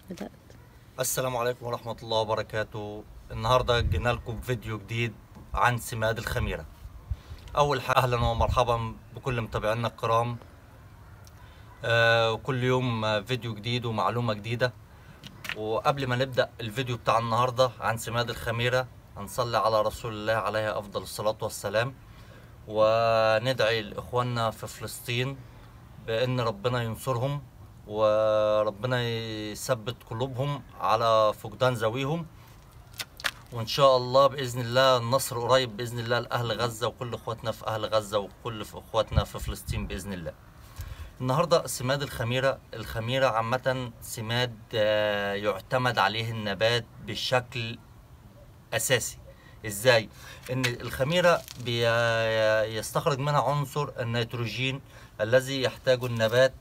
بدأت السلام عليكم ورحمة الله وبركاته النهاردة جينا لكم فيديو جديد عن سماد الخميرة أول حاجة أهلا ومرحبا بكل متابعينا الكرام آه وكل يوم آه، فيديو جديد ومعلومة جديدة وقبل ما نبدأ الفيديو بتاع النهاردة عن سماد الخميرة هنصلي على رسول الله عليه أفضل الصلاة والسلام وندعي لإخواننا في فلسطين بأن ربنا ينصرهم وربنا يثبت قلوبهم على فقدان ذويهم وان شاء الله باذن الله النصر قريب باذن الله لاهل غزه وكل اخواتنا في اهل غزه وكل في اخواتنا في فلسطين باذن الله النهارده سماد الخميره الخميره عامه سماد آه، يعتمد عليه النبات بشكل اساسي ازاي ان الخميره بيستخرج منها عنصر النيتروجين الذي يحتاجه النبات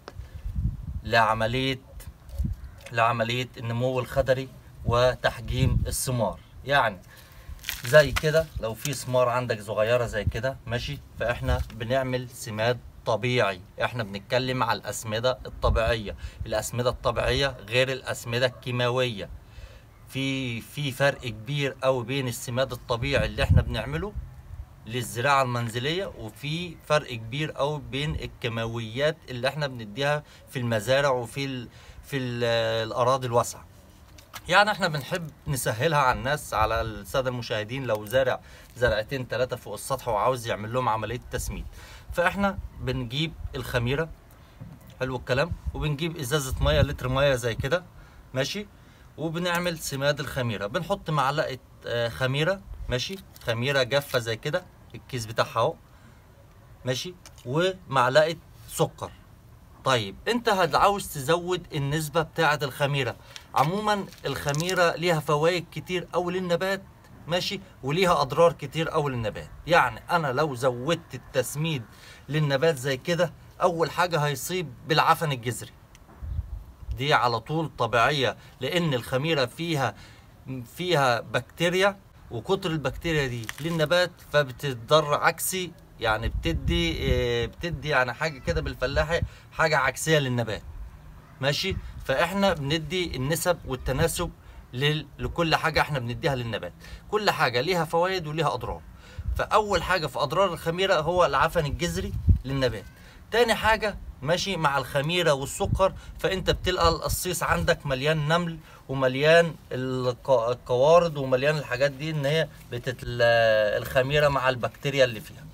لعمليه لعمليه النمو الخضري وتحجيم الثمار يعني زي كده لو في ثمار عندك صغيره زي كده ماشي فاحنا بنعمل سماد طبيعي احنا بنتكلم على الاسمده الطبيعيه الاسمده الطبيعيه غير الاسمده الكيماويه في في فرق كبير قوي بين السماد الطبيعي اللي احنا بنعمله للزراعه المنزليه وفي فرق كبير قوي بين الكيماويات اللي احنا بنديها في المزارع وفي ال في ال الاراضي الواسعه يعني احنا بنحب نسهلها على الناس على الساده المشاهدين لو زارع زرعتين ثلاثه فوق السطح وعاوز يعمل لهم عمليه تسميد فاحنا بنجيب الخميره حلو الكلام وبنجيب ازازه ميه لتر ميه زي كده ماشي وبنعمل سماد الخميره بنحط معلقه آه، خميره ماشي خميره جافه زي كده الكيس بتاعها اهو ماشي ومعلقه سكر طيب انت عاوز تزود النسبه بتاعه الخميره عموما الخميره ليها فوائد كتير قوي للنبات ماشي وليها اضرار كتير قوي للنبات يعني انا لو زودت التسميد للنبات زي كده اول حاجه هيصيب بالعفن الجذري دي على طول طبيعيه لان الخميره فيها فيها بكتيريا وكتر البكتيريا دي للنبات فبتضر عكسي يعني بتدي آه، بتدي يعني حاجه كده بالفلاحي حاجه عكسيه للنبات ماشي فاحنا بندي النسب والتناسب لل- لكل حاجه احنا بنديها للنبات كل حاجه ليها فوائد وليها اضرار فاول حاجه في اضرار الخميره هو العفن الجذري للنبات تاني حاجه ماشي مع الخميره والسكر فانت بتلقى القصيص عندك مليان نمل ومليان الق- القوارض ومليان الحاجات دي ان هي بتتل... الخميره مع البكتيريا اللي فيها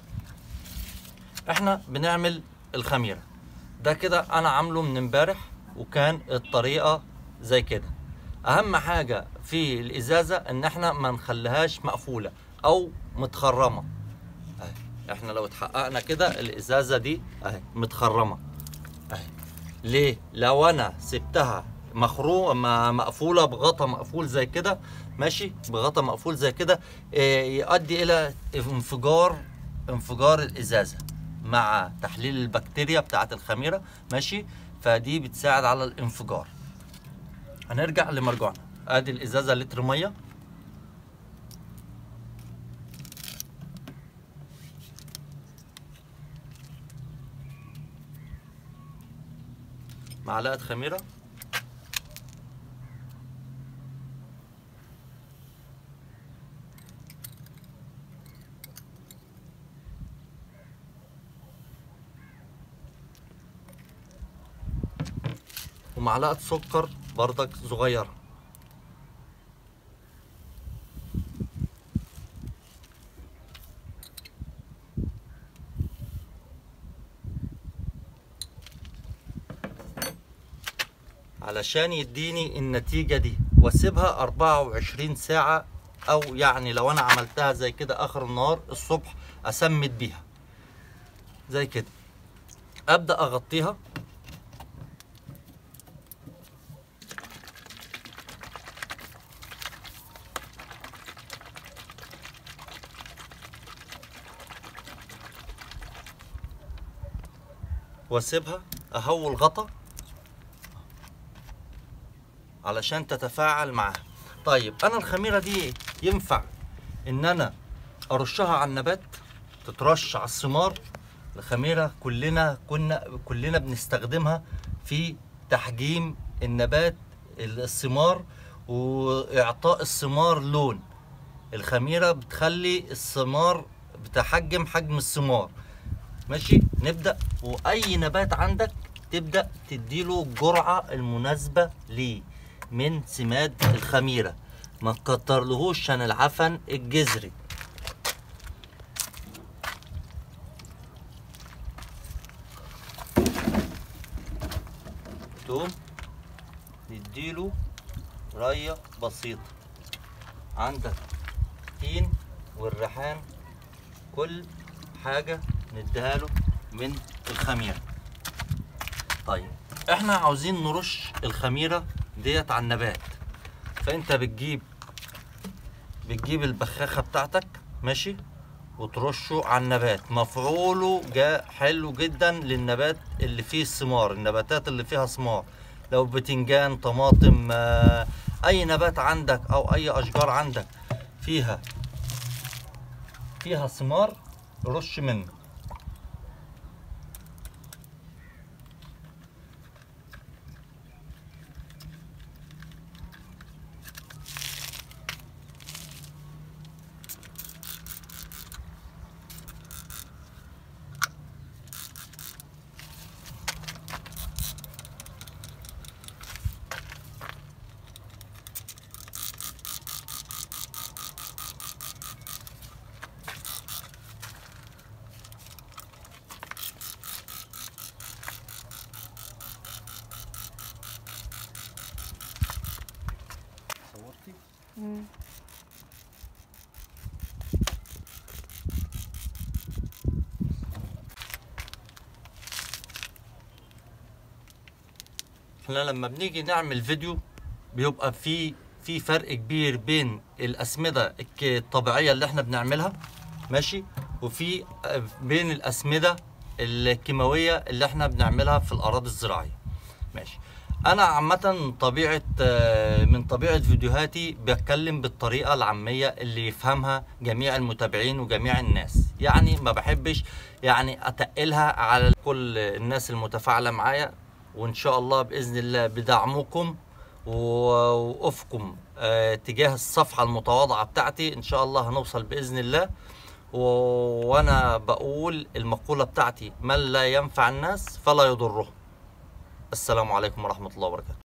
احنا بنعمل الخميره ده كده انا عامله من امبارح وكان الطريقه زي كده اهم حاجه في الازازه ان احنا ما نخليهاش مقفوله او متخرمه اهي احنا لو اتحققنا كده الازازه دي اهي متخرمه اهي ليه لو انا سبتها مخروم م- مقفوله بغطا مقفول زي كده ماشي بغطا مقفول زي كده إيه، يؤدي الى انفجار انفجار الازازه مع تحليل البكتيريا بتاعه الخميره ماشي فدي بتساعد على الانفجار هنرجع لمرجوعنا ادي الازازه لتر ميه معلقه خميره ومعلقه سكر بردك صغيره علشان يديني النتيجة دي واسيبها 24 ساعة او يعني لو انا عملتها زي كده اخر النهار الصبح اسمد بيها زي كده ابدأ اغطيها واسيبها اهول غطا علشان تتفاعل معاها طيب انا الخميره دي ينفع ان انا ارشها على النبات تترش على الثمار الخميره كلنا كنا كلنا بنستخدمها في تحجيم النبات الثمار واعطاء الثمار لون الخميره بتخلي الثمار بتحجم حجم الثمار ماشي نبدا واي نبات عندك تبدا تديله الجرعه المناسبه ليه من سماد الخميره ما تكترلهوش عشان العفن الجذري توم نديله رية بسيطة عندك التين والريحان كل حاجة نديها له من الخميرة طيب احنا عاوزين نرش الخميرة ديت على النبات فانت بتجيب بتجيب البخاخة بتاعتك ماشي وترشه على النبات مفعوله جا حلو جدا للنبات اللي فيه الثمار النباتات اللي فيها ثمار لو بتنجان طماطم آه، اي نبات عندك او اي اشجار عندك فيها فيها ثمار رش منه صورتي احنا لما بنيجي نعمل فيديو بيبقى في في فرق كبير بين الاسمده الك- الطبيعيه اللي احنا بنعملها ماشي وفي آه، بين الاسمده الكيماويه اللي احنا بنعملها في الاراضي الزراعيه ماشي انا عامه طبيعه آه، من طبيعه فيديوهاتي بتكلم بالطريقه العاميه اللي يفهمها جميع المتابعين وجميع الناس يعني ما بحبش يعني اتقلها على كل الناس المتفاعله معايا وان شاء الله باذن الله بدعمكم ووقوفكم آه، تجاه الصفحه المتواضعه بتاعتي ان شاء الله هنوصل باذن الله و... وانا بقول المقوله بتاعتي من لا ينفع الناس فلا يضرهم السلام عليكم ورحمه الله وبركاته